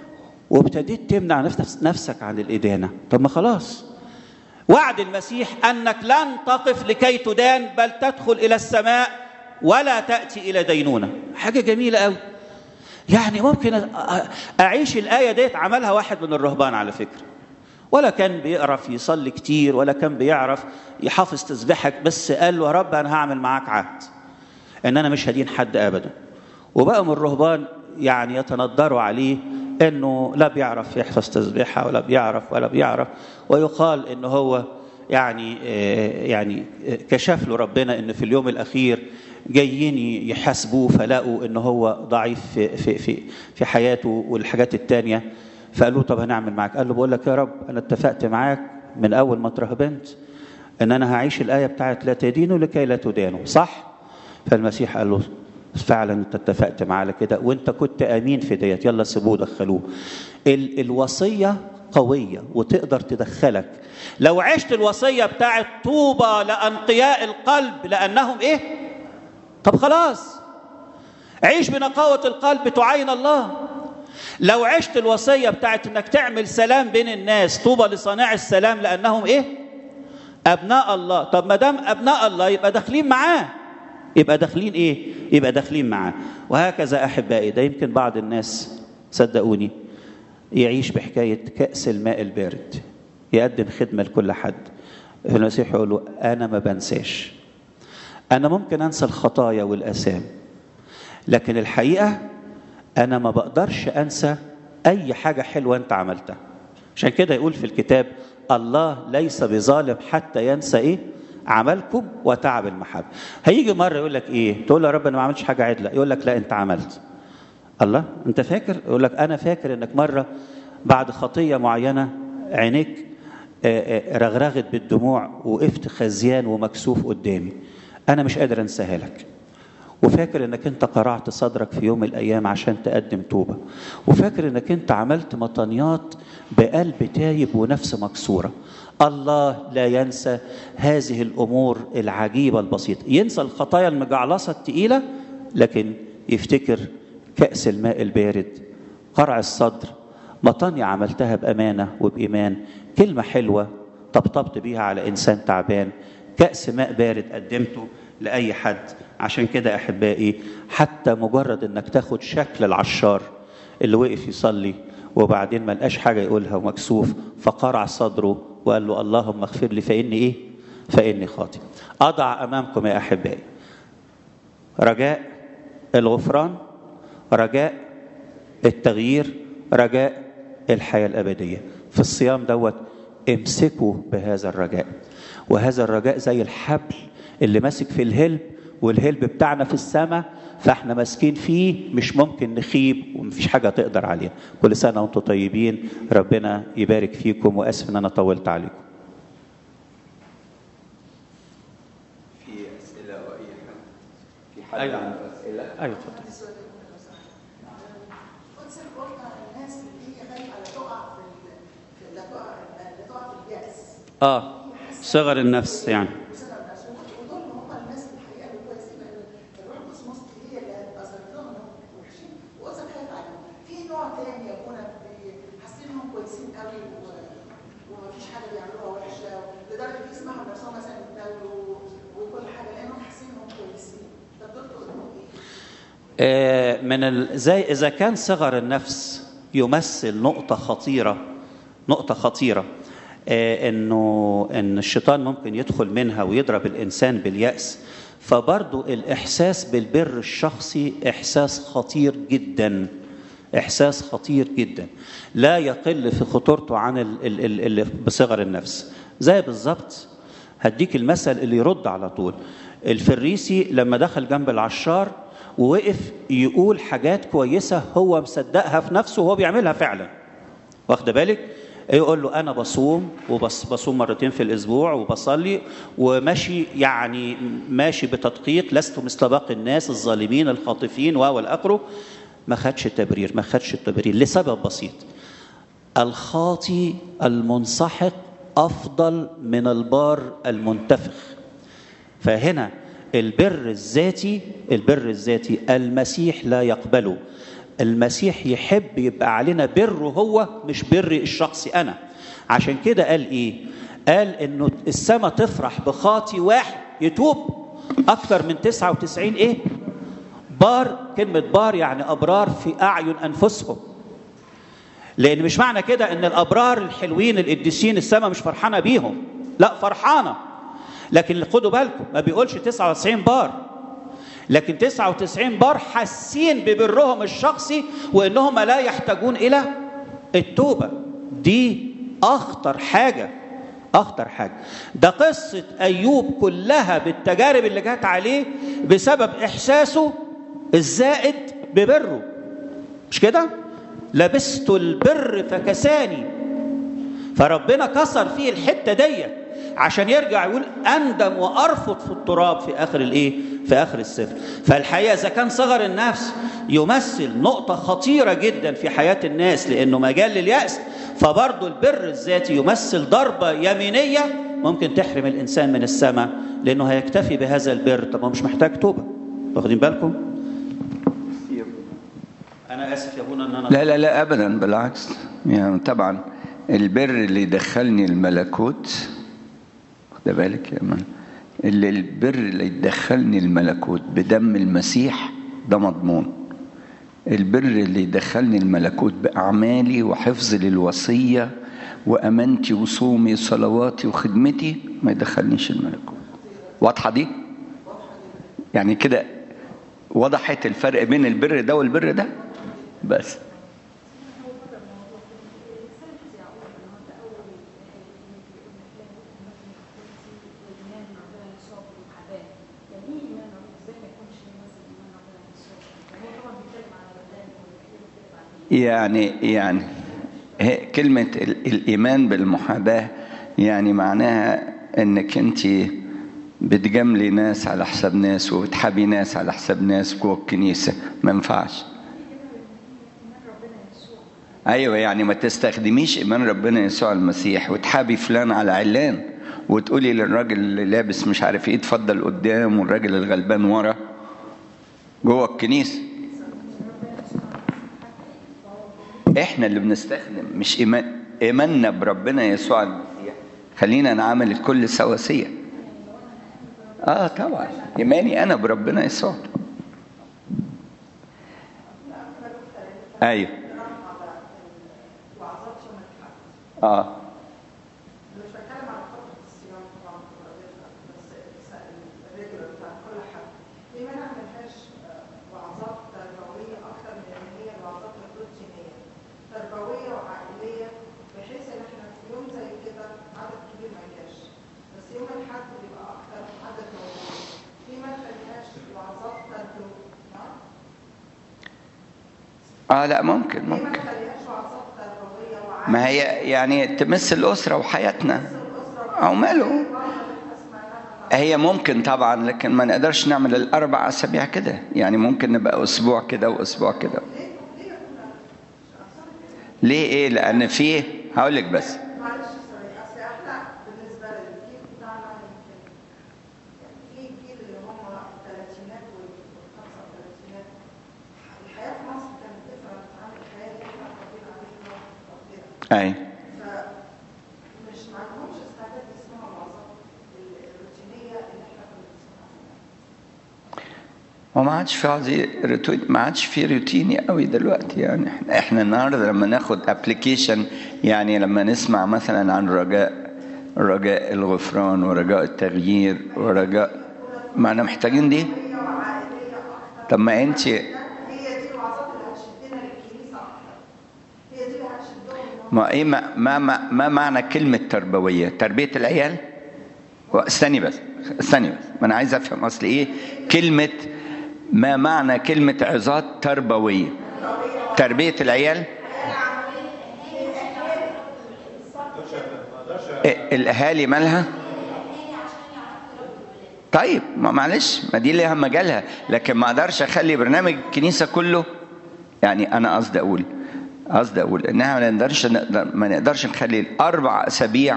S1: وابتديت تمنع نفسك عن الادانه طب ما خلاص وعد المسيح انك لن تقف لكي تدان بل تدخل الى السماء ولا تاتي الى دينونه حاجه جميله قوي يعني ممكن اعيش الايه ديت عملها واحد من الرهبان على فكره ولا كان بيعرف يصلي كتير ولا كان بيعرف يحافظ تسبيحك بس قال له يا رب انا هعمل معاك عهد ان انا مش هدين حد ابدا وبقى من الرهبان يعني يتندروا عليه انه لا بيعرف يحفظ تسبيحه ولا بيعرف ولا بيعرف ويقال ان هو يعني يعني كشف له ربنا ان في اليوم الاخير جايين يحاسبوه فلقوا ان هو ضعيف في في في, في حياته والحاجات التانيه فقالوا طب هنعمل معاك قال له بقول لك يا رب انا اتفقت معاك من اول ما ترهبنت ان انا هعيش الايه بتاعت لا تدينوا لكي لا تدانوا صح فالمسيح قال له فعلا انت اتفقت معاه على كده وانت كنت امين في ديت يلا سيبوه دخلوه ال الوصيه قويه وتقدر تدخلك لو عشت الوصيه بتاعت طوبى لانقياء القلب لانهم ايه طب خلاص عيش بنقاوه القلب تعين الله لو عشت الوصيه بتاعت انك تعمل سلام بين الناس طوبى لصانع السلام لانهم ايه ابناء الله طب ما دام ابناء الله يبقى داخلين معاه يبقى داخلين ايه يبقى داخلين معاه وهكذا احبائي ده يمكن بعض الناس صدقوني يعيش بحكايه كاس الماء البارد يقدم خدمه لكل حد المسيح يقول له انا ما بنساش انا ممكن انسى الخطايا والاثام لكن الحقيقه انا ما بقدرش انسى اي حاجه حلوه انت عملتها عشان كده يقول في الكتاب الله ليس بظالم حتى ينسى ايه عملكم وتعب المحبة هيجي مرة يقول لك ايه تقول له يا رب انا ما عملتش حاجة عدلة يقول لك لا انت عملت الله انت فاكر يقول لك انا فاكر انك مرة بعد خطية معينة عينيك رغرغت بالدموع وقفت خزيان ومكسوف قدامي انا مش قادر انساها لك وفاكر انك انت قرعت صدرك في يوم من الايام عشان تقدم توبه وفاكر انك انت عملت مطنيات بقلب تايب ونفس مكسوره الله لا ينسى هذه الامور العجيبه البسيطه ينسى الخطايا المجعلصه الثقيله لكن يفتكر كاس الماء البارد قرع الصدر مطانية عملتها بأمانة وبإيمان كلمة حلوة طبطبت بيها على إنسان تعبان كأس ماء بارد قدمته لأي حد عشان كده أحبائي حتى مجرد إنك تاخد شكل العشار اللي وقف يصلي وبعدين ما لقاش حاجة يقولها ومكسوف فقرع صدره وقال له اللهم اغفر لي فإني إيه؟ فإني خاطئ أضع أمامكم يا أحبائي رجاء الغفران رجاء التغيير رجاء الحياة الأبدية في الصيام دوت امسكوا بهذا الرجاء وهذا الرجاء زي الحبل اللي ماسك في الهلب والهلب بتاعنا في السماء فاحنا ماسكين فيه مش ممكن نخيب ومفيش حاجة تقدر عليها كل سنة وانتم طيبين ربنا يبارك فيكم واسف ان انا طولت عليكم
S2: في اسئله او اي حاجه في حد
S1: أيوة.
S2: عنده اسئله
S1: ايوه اتفضل
S3: قدس القرآن الناس اللي هي خايفة لا تقع في ال- في لا تقع لا تقع في اليأس
S1: اه صغر النفس يعني
S3: بسبب الناس ودول هم الناس الحقيقة اللي كويسين لأن الروح القدس مصر هي اللي أظهرت لهم إنهم وحشين وقدس خايف عليهم في نوع تاني يكون حاسين إنهم كويسين قوي و- ومفيش حاجة بيعملوها وحشة لدرجة يسمحوا لنفسهم مثلا يتناولوا وكل حاجة لأنهم حاسين إنهم كويسين طب دول تقول لهم إيه؟
S1: آه، من ال... زي اذا كان صغر النفس يمثل نقطه خطيره نقطه خطيره آه، انه ان الشيطان ممكن يدخل منها ويضرب الانسان بالياس فبرضو الاحساس بالبر الشخصي احساس خطير جدا احساس خطير جدا لا يقل في خطورته عن ال- ال- ال- اللي بصغر النفس زي بالظبط هديك المثل اللي يرد على طول الفريسي لما دخل جنب العشار ووقف يقول حاجات كويسة هو مصدقها في نفسه وهو بيعملها فعلا واخد بالك يقول له انا بصوم وبص بصوم مرتين في الاسبوع وبصلي وماشي يعني ماشي بتدقيق لست مثل باقي الناس الظالمين الخاطفين و والى اخره ما خدش التبرير ما خدش التبرير لسبب بسيط الخاطي المنسحق افضل من البار المنتفخ فهنا البر الذاتي البر الذاتي المسيح لا يقبله المسيح يحب يبقى علينا بره هو مش بر الشخصي انا عشان كده قال ايه قال انه السماء تفرح بخاطي واحد يتوب اكتر من 99 ايه بار كلمه بار يعني ابرار في اعين انفسهم لان مش معنى كده ان الابرار الحلوين القديسين السماء مش فرحانه بيهم لا فرحانه لكن خدوا بالكم ما بيقولش 99 بار لكن 99 بار حاسين ببرهم الشخصي وانهم لا يحتاجون الى التوبه دي اخطر حاجه اخطر حاجه ده قصه ايوب كلها بالتجارب اللي جت عليه بسبب احساسه الزائد ببره مش كده لبست البر فكساني فربنا كسر فيه الحته ديت عشان يرجع يقول اندم وارفض في التراب في اخر الايه في اخر السفر فالحقيقه اذا كان صغر النفس يمثل نقطه خطيره جدا في حياه الناس لانه مجال للياس فبرضه البر الذاتي يمثل ضربه يمينيه ممكن تحرم الانسان من السماء لانه هيكتفي بهذا البر طب هو مش محتاج توبه واخدين بالكم انا اسف يا ابونا ان انا
S2: لا لا لا ابدا بالعكس يعني طبعا البر اللي يدخلني الملكوت خد بالك يا من اللي البر اللي يدخلني الملكوت بدم المسيح ده مضمون البر اللي يدخلني الملكوت بأعمالي وحفظي للوصية وأمانتي وصومي وصلواتي وخدمتي ما يدخلنيش الملكوت واضحة دي؟ يعني كده وضحت الفرق بين البر ده والبر ده بس يعني يعني هي كلمة ال- الإيمان بالمحاباة يعني معناها إنك أنت بتجاملي ناس على حساب ناس وبتحبي ناس على حساب ناس جوه الكنيسة ما ينفعش ايوه يعني ما تستخدميش ايمان ربنا يسوع المسيح وتحابي فلان على علان وتقولي للراجل اللي لابس مش عارف ايه اتفضل قدام والراجل الغلبان ورا جوه الكنيسه احنا اللي بنستخدم مش ايمان ايماننا بربنا يسوع المسيح خلينا نعامل الكل سواسيه اه طبعا ايماني انا بربنا يسوع ايوه
S3: وعظات يوم الحد
S2: اه
S3: مش بتكلم على فترة الصيام طبعا بس الرجل بتاع كل حد ليه ما نعملهاش آه، وعظات تربوية أكتر من إن هي الوعظات الروتينية تربوية وعائلية بحيث إن إحنا في يوم زي كده عدد كبير ما يجاش بس يوم الحد بيبقى أكتر عدد موجود ليه ما نخليهاش وعظات تربوية
S2: اه لا ممكن
S3: ليه ما
S2: ممكن
S3: نخليهاش وعظات تربوية وعائلية
S2: ما هي يعني تمس الاسره وحياتنا او ماله هي ممكن طبعا لكن ما نقدرش نعمل الاربع اسابيع كده يعني ممكن نبقى اسبوع كده واسبوع كده ليه ايه لان فيه هقول لك بس
S3: معلش سوري اصل احنا بالنسبه للجيل بتاعنا يمكن يعني في جيل اللي هم الثلاثينات والخمسه والثلاثينات الحياه في مصر كانت ديفرنت عن الحياه اللي احنا قضينا عليها وقتنا
S2: اي
S3: فمش ما عندهمش استعداد يسمعوا الوعظات الروتينيه اللي احنا كنا بنسمعها
S2: وما عادش في عادي روتين ما عادش في روتيني قوي دلوقتي يعني احنا احنا النهارده لما ناخد ابلكيشن يعني لما نسمع مثلا عن رجاء رجاء الغفران ورجاء التغيير ورجاء ما انا محتاجين دي طب ما انت
S3: هي دي الوعظات اللي هتشدنا للكنيسه اكتر هي دي اللي هتشدهم إن هم
S2: ما ايه ما, ما, ما, ما معنى كلمة تربوية؟ تربية العيال؟ و- استني بس استني بس ما انا عايز افهم اصل ايه كلمة ما معنى كلمة عظات تربوية؟ تربية العيال؟ إيه، الاهالي مالها؟ طيب ما معلش ما دي ليها مجالها لكن ما اقدرش اخلي برنامج الكنيسه كله يعني انا قصدي اقول قصدي اقول انها ما نقدرش نقدر ما نقدرش نخلي الاربع اسابيع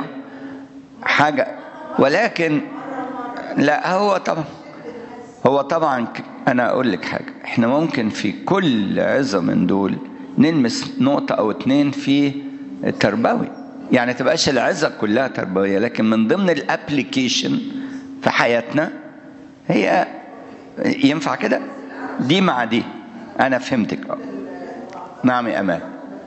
S2: حاجه ولكن لا هو طبعا هو طبعا ك- انا اقول لك حاجه احنا ممكن في كل عظه من دول نلمس نقطه او اتنين في التربوي يعني تبقاش العظه كلها تربويه لكن من ضمن الابليكيشن في حياتنا هي ينفع كده دي مع دي انا فهمتك اه نعم يا امان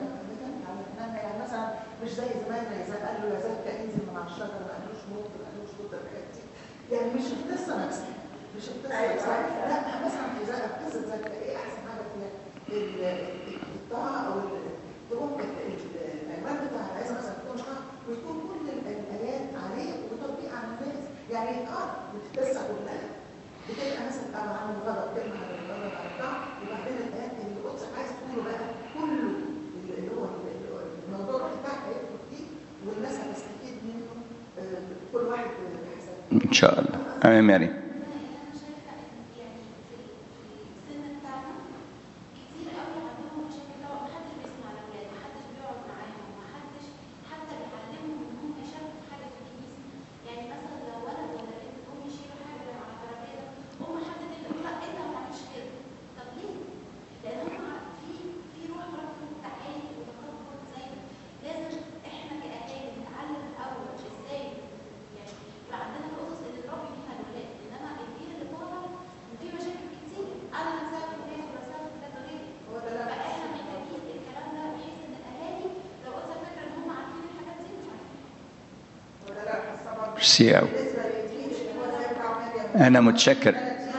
S3: اتمنى يعني مثلا مش زي زمان ما يزال قال له يا زكا انزل من على الشجره ما قالوش موت ما قالوش موت الحاجات دي يعني مش القصه نفسها مش القصه نفسها لا مثلا في زكا قصه زكا ايه احسن حاجه فيها ال- الطاعه او ال- تقوم ال- ال- العنوان بتاع العزه مثلا تكون طاعه ويكون كل ال- الايات عليه وتطبيق على الناس يعني اه القصه كلها بتبقى مثلا طبعا عن الغضب كلمه عن الغضب عن الطاعه وبعدين الايات اللي القدس عايز تقوله بقى كله اللي هو الموضوع بتاعك هيدخل فيه والناس هتستفيد منه آه، كل واحد بحسب
S2: ان شاء الله امين يا مريم
S4: انا شايفه ان يعني في في السن بتاعنا كتير قوي عندهم مشاكل لو محدش بيسمع الاولاد محدش بيقعد معاهم محدش حتى بيعلمهم ان هم يشاركوا في حاجه في الكنيسه يعني مثلا لو ولد ولا بنت هم يشيلوا حاجه على ترابيزه هم حد اللي يقول لا انت ما تعملش كده طب ليه؟ لان هم في في روح رفض تعالي وتكبر زي لازم احنا كاهالي نتعلم الاول ازاي يعني يبقى عندنا الاسس اللي نربي فيها الاولاد انما الجيل اللي طالع فيه مشاكل كتير انا هساعد في البيت ولا هساعد في كذا غيري فاحنا محتاجين الكلام ده بحيث ان الاهالي لو قلت فاكره ان هم عارفين الحاجات دي مش عارفين
S3: ولا لا حاسه برضه
S2: ميرسي قوي
S3: بالنسبه للجيل اللي هو زي بتاع مريم
S2: انا متشكر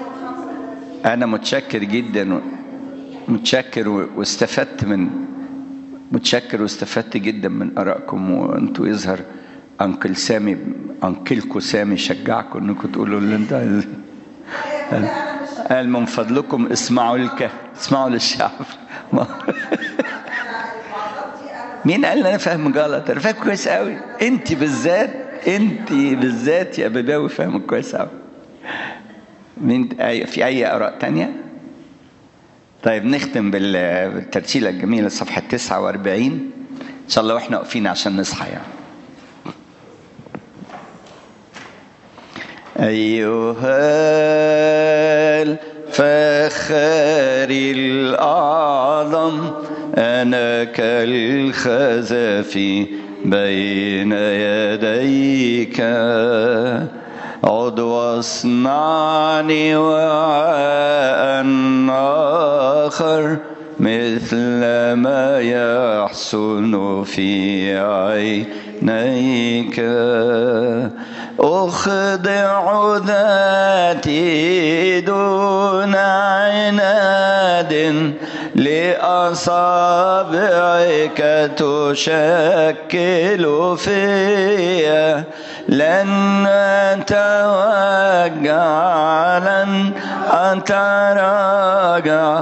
S2: انا متشكر جدا و- متشكر و- واستفدت من متشكر واستفدت جدا من ارائكم وانتوا يظهر انكل سامي انكلكو سامي شجعكم انكم تقولوا اللي انت عايزينه. قال- قال من فضلكم اسمعوا لك اسمعوا للشعب ما- مين قال لي انا فاهم غلط انا فاهم كويس قوي انت بالذات انت بالذات يا بباوي فاهم كويس قوي مين أي- في اي اراء تانية طيب نختم بال- بالترتيله الجميله صفحه 49 ان شاء الله واحنا واقفين عشان نصحى يعني أيها الفخر الأعظم أنا كالخزف بين يديك عد واصنعني وعاء آخر مثل ما يحسن في عينيك أخضع ذاتي دون عناد لأصابعك تشكل فيا لن أتوجع لن أتراجع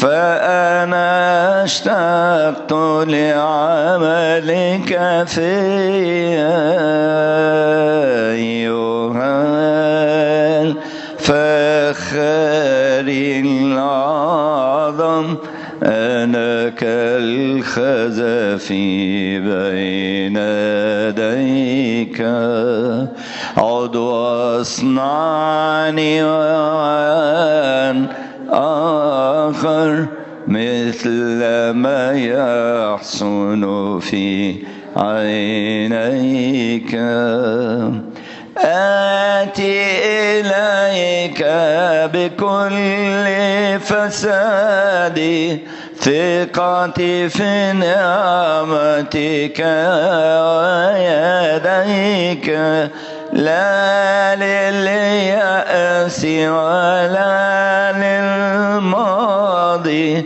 S2: فأنا اشتقت لعملك فيا أيها الفخر الأعظم أنا كالخزف بين يديك عد واصنعني وعن آخر مثل ما يحسن في عينيك آتي إليك بكل فسادي ثقتي في نعمتك ويديك لا لليأس ولا للماضي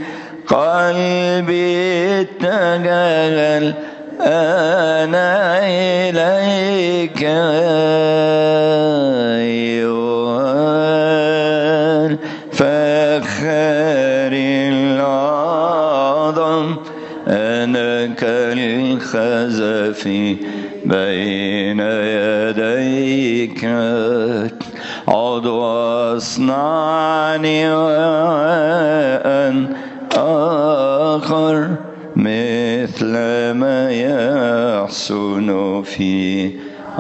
S2: قلبي اتجه أنا إليك أيها الفخر الأعظم أنا كالخزف بين يديك عد واصنعني وأن آخر مثل ما يحسن في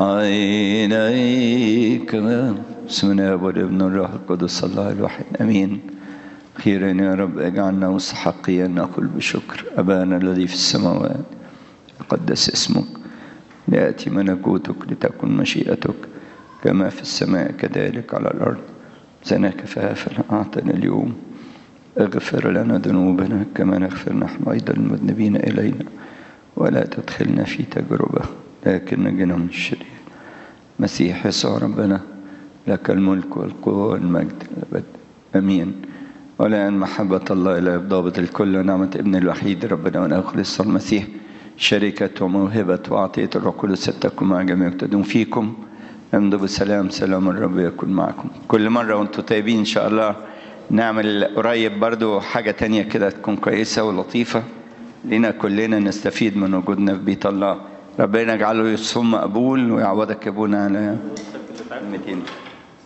S2: عينيك بسم الله والابن الروح القدس الله الواحد امين خيرا يا رب اجعلنا مستحقيا نقول بشكر ابانا الذي في السماوات قدس اسمك لياتي ملكوتك لتكن مشيئتك كما في السماء كذلك على الارض زنا كفافا اعطنا اليوم اغفر لنا ذنوبنا كما نغفر نحن ايضا المذنبين الينا ولا تدخلنا في تجربه لكن نجنا من الشرير مسيح يسوع ربنا لك الملك والقوه والمجد الابد امين والان محبه الله الى ضابط الكل ونعمه ابن الوحيد ربنا ونخلص المسيح شركة وموهبة وعطية الروح القدس تكن مع جميع تدوم فيكم امضوا بسلام سلام الرب يكون معكم كل مرة وانتم طيبين ان شاء الله نعمل قريب برضو حاجة تانية كده تكون كويسة ولطيفة لنا كلنا نستفيد من وجودنا في بيت الله ربنا يجعله يصوم مقبول ويعوضك يا ابونا على كلمتين